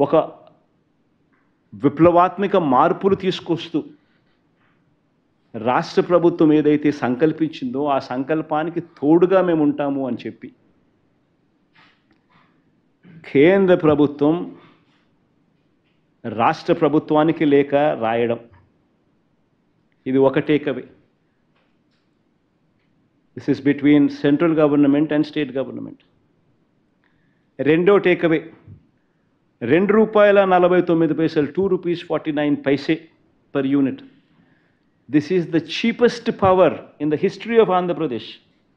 ఒక విప్లవాత్మక మార్పులు తీసుకొస్తూ రాష్ట్ర ప్రభుత్వం ఏదైతే సంకల్పించిందో ఆ సంకల్పానికి తోడుగా మేము ఉంటాము అని చెప్పి కేంద్ర ప్రభుత్వం రాష్ట్ర ప్రభుత్వానికి లేఖ రాయడం ఇది ఒక takeaway this is between central government and state government రెండో టేకవే రెండు రూపాయల నలభై తొమ్మిది పైసలు two rupees forty nine paise per unit this is the cheapest power in the history of Andhra Pradesh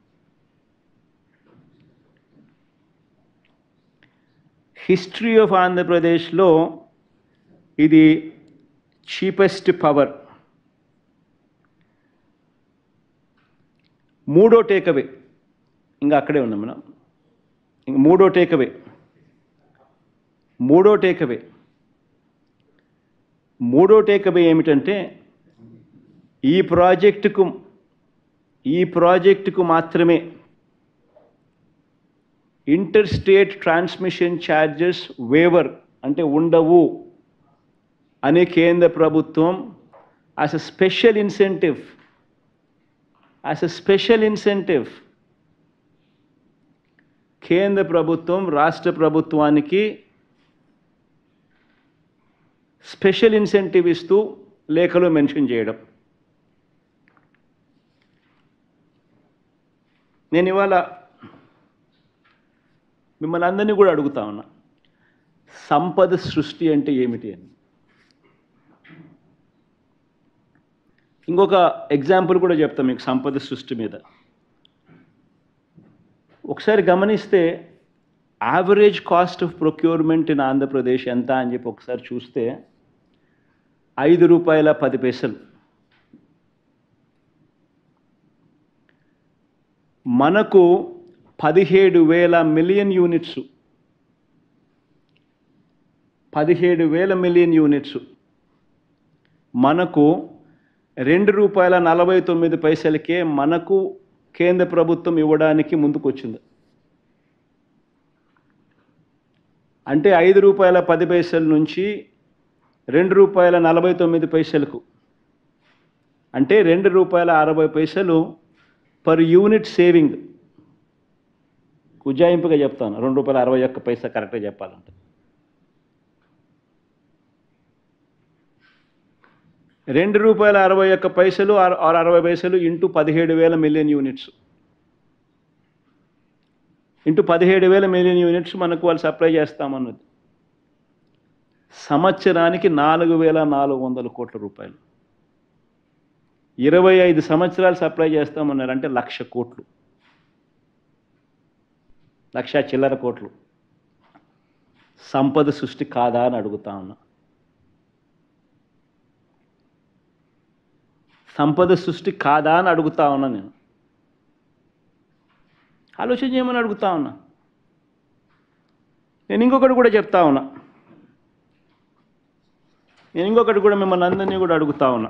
history of ఆంధ్రప్రదేశ్లో ఇది చీపెస్ట్ పవర్ మూడో టేకవే ఇంకా అక్కడే ఉన్నాం మనం ఇంక మూడో టేకవే మూడో టేకవే మూడో టేకవే ఏమిటంటే ఈ ప్రాజెక్టుకు ఈ ప్రాజెక్టుకు మాత్రమే inter state transmission charges waiver అంటే ఉండవు అని కేంద్ర ప్రభుత్వం as a special incentive as a special incentive కేంద్ర ప్రభుత్వం రాష్ట్ర ప్రభుత్వానికి స్పెషల్ ఇన్సెంటివ్ ఇస్తూ లేఖలో మెన్షన్ చేయడం నేను ఇవాళ మిమ్మల్ని అందరినీ కూడా అడుగుతా ఉన్నా సంపద సృష్టి అంటే ఏమిటి అని ఇంకొక ఎగ్జాంపుల్ కూడా చెప్తాం మీకు సంపద సృష్టి మీద ఒకసారి గమనిస్తే average cost of procurement in Andhra Pradesh ఎంత అని చెప్పి ఒకసారి చూస్తే ఐదు రూపాయల పది పైసలు మనకు పదిహేడు వేల మిలియన్ యూనిట్స్ పదిహేడు వేల మిలియన్ యూనిట్స్ మనకు రెండు రూపాయల నలభై తొమ్మిది పైసలకే మనకు కేంద్ర ప్రభుత్వం ఇవ్వడానికి ముందుకొచ్చింది అంటే ఐదు రూపాయల పది పైసల నుంచి రెండు రూపాయల నలభై తొమ్మిది పైసలకు అంటే రెండు రూపాయల అరవై పైసలు పర్ యూనిట్ సేవింగ్ ఉజ్జాయింపుగా చెప్తాను రెండు రూపాయల అరవై ఒక్క పైసా కరెక్ట్గా చెప్పాలంటే రెండు రూపాయల అరవై ఒక్క పైసలు ఆర్- ఆర్ అరవై పైసలు ఇంటూ పదిహేడు వేల మిలియన్ యూనిట్స్ ఇంటూ పదిహేడు వేల మిలియన్ యూనిట్స్ మనకు వాళ్ళు సప్లై చేస్తామన్నది సంవత్సరానికి నాలుగు వేల నాలుగు వందల కోట్ల రూపాయలు ఇరవై ఐదు సంవత్సరాలు సప్లై చేస్తామన్నారు అంటే లక్ష కోట్లు లక్ష చిల్లర కోట్లు సంపద సృష్టి కాదా అని అడుగుతా ఉన్నా సంపద సృష్టి కాదా అని అడుగుతా ఉన్నా నేను ఆలోచన చేయమని అడుగుతా ఉన్నా నేను ఇంకొకటి కూడా చెప్తా ఉన్నా నేను ఇంకొకటి కూడా మిమ్మల్ని అందరినీ కూడా అడుగుతా ఉన్నా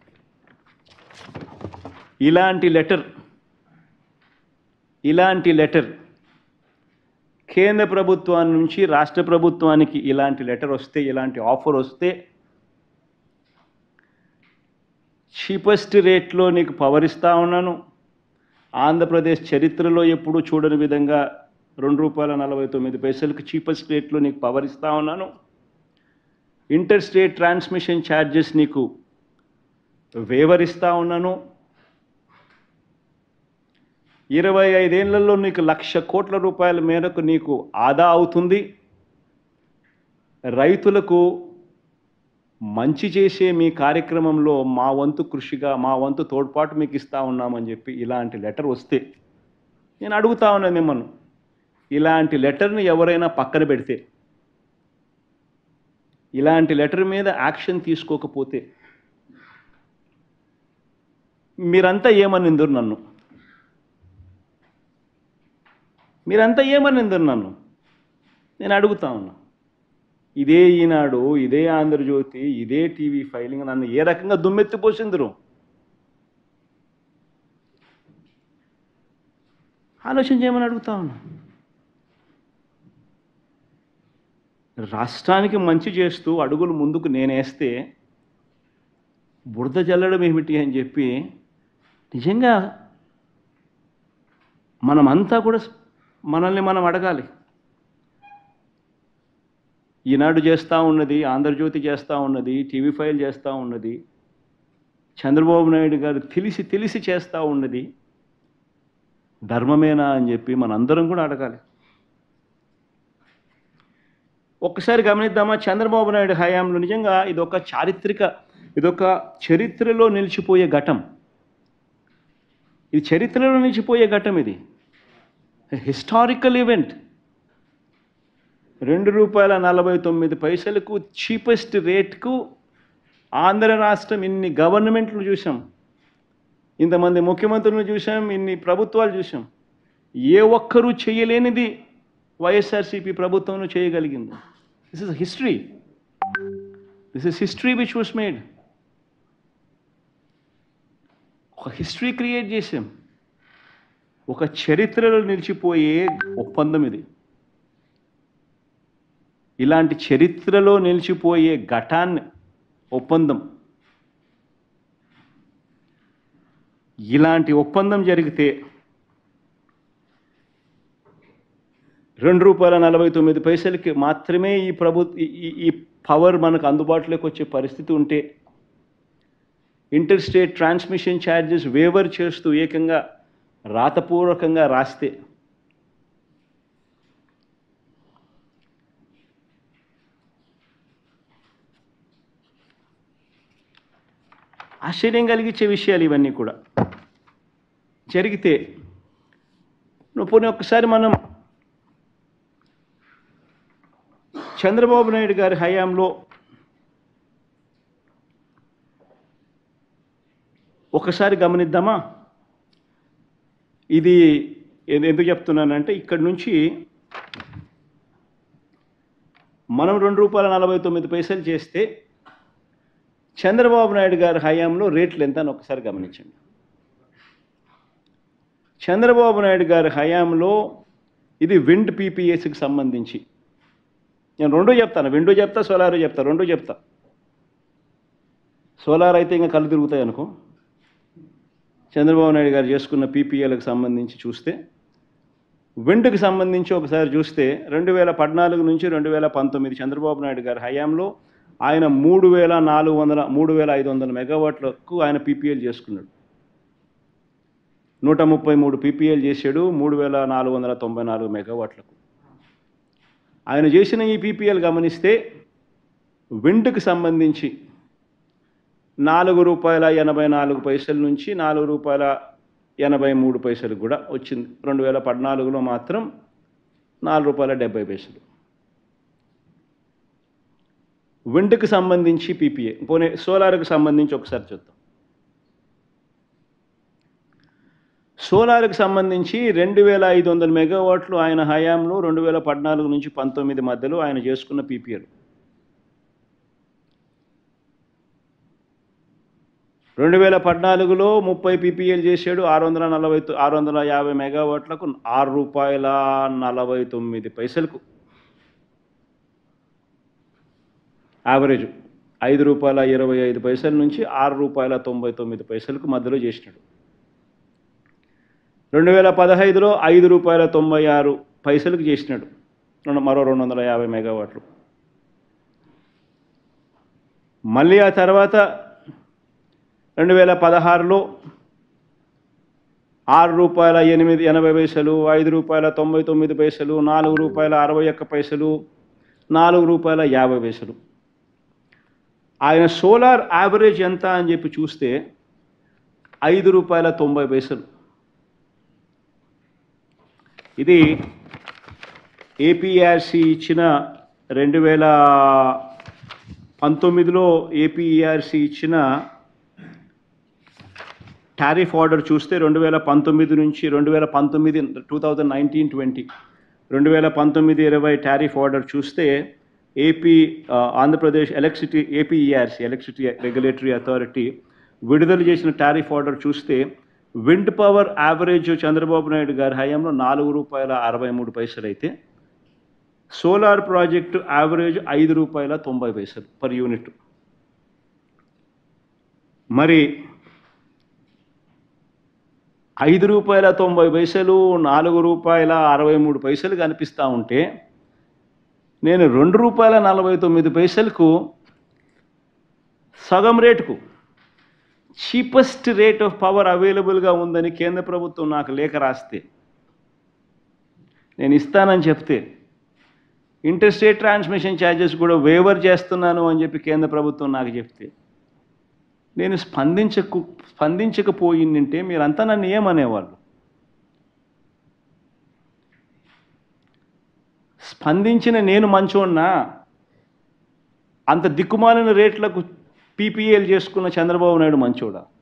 ఇలాంటి లెటర్ ఇలాంటి లెటర్ కేంద్ర ప్రభుత్వం నుంచి రాష్ట్ర ప్రభుత్వానికి ఇలాంటి లెటర్ వస్తే ఇలాంటి ఆఫర్ వస్తే చీపెస్ట్ రేట్లో నీకు పవర్ ఇస్తా ఉన్నాను ఆంధ్రప్రదేశ్ చరిత్రలో ఎప్పుడూ చూడని విధంగా రెండు రూపాయల నలభై తొమ్మిది పైసలకు చీపెస్ట్ రేట్లో నీకు పవర్ ఇస్తా ఉన్నాను ఇంటర్ స్టేట్ ట్రాన్స్మిషన్ ఛార్జెస్ నీకు వేవర్ ఇస్తా ఉన్నాను ఇరవై ఐదేళ్లలో నీకు లక్ష కోట్ల రూపాయల మేరకు నీకు ఆదా అవుతుంది రైతులకు మంచి చేసే మీ కార్యక్రమంలో మా వంతు కృషిగా మా వంతు తోడ్పాటు మీకు ఇస్తా ఉన్నామని చెప్పి ఇలాంటి లెటర్ వస్తే నేను అడుగుతా ఉన్నాను మిమ్మల్ని ఇలాంటి లెటర్ని ఎవరైనా పక్కన పెడితే ఇలాంటి లెటర్ మీద యాక్షన్ తీసుకోకపోతే మీరంతా ఏమనిందరు నన్ను మీరంతా ఏమనిందరు నన్ను నేను అడుగుతా ఉన్నా ఇదే ఈనాడు ఇదే ఆంధ్రజ్యోతి ఇదే టీవీ ఫైలింగ్ నన్ను ఏ రకంగా దుమ్మెత్తిపోసిందరు ఆలోచన చేయమని అడుగుతా ఉన్నా రాష్ట్రానికి మంచి చేస్తూ అడుగులు ముందుకు నేనేస్తే బురద జల్లడం ఏమిటి అని చెప్పి నిజంగా మనమంతా కూడా మనల్ని మనం అడగాలి ఈనాడు చేస్తూ ఉన్నది ఆంధ్రజ్యోతి చేస్తూ ఉన్నది టీవీ ఫైల్ చేస్తూ ఉన్నది చంద్రబాబు నాయుడు గారు తెలిసి తెలిసి చేస్తూ ఉన్నది ధర్మమేనా అని చెప్పి మనందరం కూడా అడగాలి ఒక్కసారి గమనిద్దామా చంద్రబాబు నాయుడు హయాంలో నిజంగా ఇదొక చారిత్రక ఇదొక చరిత్రలో నిలిచిపోయే ఘటం ఇది చరిత్రలో నిలిచిపోయే ఘటం ఇది హిస్టారికల్ ఈవెంట్ రెండు రూపాయల నలభై తొమ్మిది పైసలకు చీపెస్ట్ రేట్కు ఆంధ్ర రాష్ట్రం ఇన్ని గవర్నమెంట్లు చూసాం ఇంతమంది ముఖ్యమంత్రులను చూసాం ఇన్ని ప్రభుత్వాలు చూసాం ఏ ఒక్కరూ చేయలేనిది వైఎస్ఆర్సీపీ ప్రభుత్వంలో చేయగలిగింది this is history this is history which was made ఒక హిస్టరీ క్రియేట్ చేసాం ఒక చరిత్రలో నిలిచిపోయే ఒప్పందం ఇది ఇలాంటి చరిత్రలో నిలిచిపోయే ఘటాన్ని ఒప్పందం ఇలాంటి ఒప్పందం జరిగితే రెండు రూపాయల నలభై తొమ్మిది పైసలకి మాత్రమే ఈ ప్రభు ఈ ఈ పవర్ మనకు అందుబాటులోకి వచ్చే పరిస్థితి ఉంటే inter state transmission charges waiver చేస్తూ ఏకంగా రాతపూర్వకంగా రాస్తే ఆశ్చర్యం కలిగించే విషయాలు ఇవన్నీ కూడా జరిగితే నువ్వు పోనీ ఒక్కసారి మనం చంద్రబాబు నాయుడు గారి హయాంలో ఒకసారి గమనిద్దామా ఇది ఎ- ఎందుకు చెప్తున్నానంటే ఇక్కడి నుంచి మనం రెండు రూపాయల నలభై తొమ్మిది పైసలు చేస్తే చంద్రబాబు నాయుడు గారి హయాంలో రేట్లు ఎంత అని ఒకసారి గమనించండి చంద్రబాబు నాయుడు గారి హయాంలో ఇది విండ్ పీపీఎస్కి సంబంధించి నేను రెండూ చెప్తాను విండో చెప్తా సోలార్ చెప్తా రెండూ చెప్తా సోలార్ అయితే ఇంకా కళ్ళు తిరుగుతాయి అనుకో చంద్రబాబు నాయుడు గారు చేసుకున్న పీపీఎలకు సంబంధించి చూస్తే విండ్కి సంబంధించి ఒకసారి చూస్తే రెండు వేల పద్నాలుగు నుంచి రెండు వేల పంతొమ్మిది చంద్రబాబు నాయుడు గారి హయాంలో ఆయన మూడు వేల నాలుగు వందల మూడు వేల ఐదు వందల మెగావాట్లకు ఆయన పీపీఎల్ చేసుకున్నాడు నూట ముప్పై మూడు పీపీఎల్ చేశాడు మూడు వేల నాలుగు వందల తొంభై నాలుగు మెగావాట్లకు ఆయన చేసిన ఈ పీపీఎల్ గమనిస్తే విండ్కి సంబంధించి నాలుగు రూపాయల ఎనభై నాలుగు పైసల నుంచి నాలుగు రూపాయల ఎనభై మూడు పైసలు కూడా వచ్చింది రెండు వేల పద్నాలుగులో మాత్రం నాలుగు రూపాయల డెబ్బై పైసలు విండ్కి సంబంధించి పీపీఏ పోనీ సోలార్కి సంబంధించి ఒకసారి చూద్దాం సోలార్కి సంబంధించి రెండు వేల ఐదు వందల మెగావాట్లు ఆయన హయాంలో రెండు వేల పద్నాలుగు నుంచి పంతొమ్మిది మధ్యలో ఆయన చేసుకున్న పీపీఎల్ రెండు వేల పద్నాలుగులో ముప్పై పీపీఎల్ చేశాడు ఆరు వందల నలభై తొ- ఆరు వందల యాభై మెగావాట్లకు ఆరు రూపాయల నలభై తొమ్మిది పైసలకు యావరేజ్ ఐదు రూపాయల ఇరవై ఐదు పైసల నుంచి ఆరు రూపాయల తొంభై తొమ్మిది పైసలకు మధ్యలో చేసినాడు రెండు వేల పదహైదులో ఐదు రూపాయల తొంభై ఆరు పైసలకు చేసినాడు రెండు మరో రెండు వందల యాభై మెగావాట్లు మళ్ళీ ఆ తర్వాత రెండు వేల పదహారులో ఆరు రూపాయల ఎనిమిది ఎనభై పైసలు ఐదు రూపాయల తొంభై తొమ్మిది పైసలు నాలుగు రూపాయల అరవై ఒక్క పైసలు నాలుగు రూపాయల యాభై పైసలు ఆయన సోలార్ యావరేజ్ ఎంత అని చెప్పి చూస్తే ఐదు రూపాయల తొంభై పైసలు ఇది ఏపీఆర్సి ఇచ్చిన రెండు వేల పంతొమ్మిదిలో ఏపీఆర్సి ఇచ్చిన టారిఫ్ ఆర్డర్ చూస్తే రెండు వేల పంతొమ్మిది నుంచి రెండు వేల పంతొమ్మిది టూ థౌజండ్ నైన్టీన్ ట్వంటీ రెండు వేల పంతొమ్మిది ఇరవై టారిఫ్ ఆర్డర్ చూస్తే ఏపీ ఆ, Andhra Pradesh electricity APERC electricity regulatory authority విడుదల చేసిన టారిఫ్ ఆర్డర్ చూస్తే wind power average Chandrababu Naidu గారి హయాంలో నాలుగు రూపాయల అరవై మూడు పైసలు అయితే సోలార్ ప్రాజెక్టు యావరేజ్ ఐదు రూపాయల తొంభై పైసలు పర్ యూనిట్ మరి ఐదు రూపాయల తొంభై పైసలు నాలుగు రూపాయల అరవై మూడు పైసలు కనిపిస్తూ ఉంటే నేను రెండు రూపాయల నలభై తొమ్మిది పైసలకు సగం రేటుకు చీపెస్ట్ రేట్ ఆఫ్ పవర్ అవైలబుల్గా ఉందని కేంద్ర ప్రభుత్వం నాకు లేఖ రాస్తే నేను ఇస్తానని చెప్తే ఇంటర్స్టేట్ ట్రాన్స్మిషన్ ఛార్జెస్ కూడా వేవర్ చేస్తున్నాను అని చెప్పి కేంద్ర ప్రభుత్వం నాకు చెప్తే నేను స్పందించకు స్పందించకపోయిందంటే మీరంతా నన్ను ఏమనేవాళ్ళు స్పందించిన నేను మంచోన్నా అంత దిక్కుమాలిన రేట్లకు పీపీఎల్ చేసుకున్న చంద్రబాబు నాయుడు మంచోడా